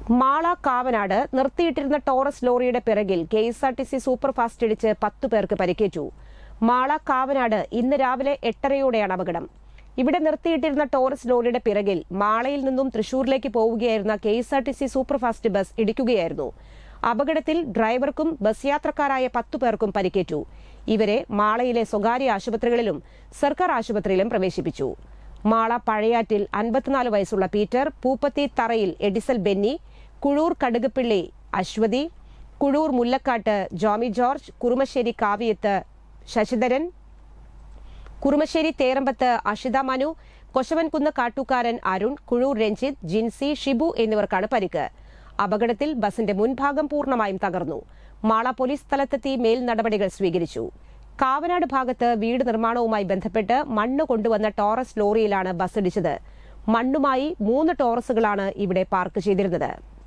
മാള കാവനാട് നിർത്തിയിട്ടിരുന്ന ടോറസ് ലോറിയുടെ പിറകിൽ K S R T C super fast ഇടിച്ച് പത്തു പേർക്ക് പരിക്കേറ്റു മാള കാവനാട് ഇന്ന് രാവിലെ എട്ടരയോടെയാണ് അപകടം ഇവിടെ നിർത്തിയിട്ടിരുന്ന ടോറസ് ലോറിയുടെ പിറകിൽ മാളയിൽ നിന്നും തൃശൂരിലേക്ക് പോവുകയായിരുന്ന K S R T C super fast bus ഇടിക്കുകയായിരുന്നു അപകടത്തിൽ ഡ്രൈവർക്കും ബസ് യാത്രക്കാരായ പത്തു പേർക്കും പരിക്കേറ്റു ഇവരെ മാളയിലെ സ്വകാര്യ ആശുപത്രികളിലും സർക്കാർ ആശുപത്രിയിലും പ്രവേശിപ്പിച്ചു മാള പഴയാറ്റിൽ അൻപത്തിനാല് വയസ്സുള്ള പീറ്റർ പൂപ്പത്തി തറയിൽ എഡിസൽ ബെന്നി കുഴൂർ കടുകപ്പിള്ളി അശ്വതി കുഴൂർ മുല്ലക്കാട്ട് ജോമി ജോർജ് കുറുമശ്ശേരി കാവിയത്ത് ശശിധരൻ കുറുമശ്ശേരി തേറമ്പത്ത് അഷിത മനു കൊശവൻകുന്ന് കാട്ടൂക്കാരൻ അരുൺ കുഴൂർ രഞ്ജിത്ത് ജിൻസി ഷിബു എന്നിവർക്കാണ് പരിക്ക് അപകടത്തിൽ ബസിന്റെ മുൻഭാഗം പൂർണ്ണമായും തകർന്നു മാള പോലീസ് സ്ഥലത്തെത്തി മേൽ നടപടികൾ സ്വീകരിച്ചു കാവനാട് ഭാഗത്ത് വീട് നിർമ്മാണവുമായി ബന്ധപ്പെട്ട് മണ്ണ് കൊണ്ടുവന്ന ടോറസ് ലോറിയിലാണ് ബസ് ഇടിച്ചത് മണ്ണുമായി മൂന്ന് ടോറസുകളാണ് ഇവിടെ പാർക്ക് ചെയ്തിരുന്നത്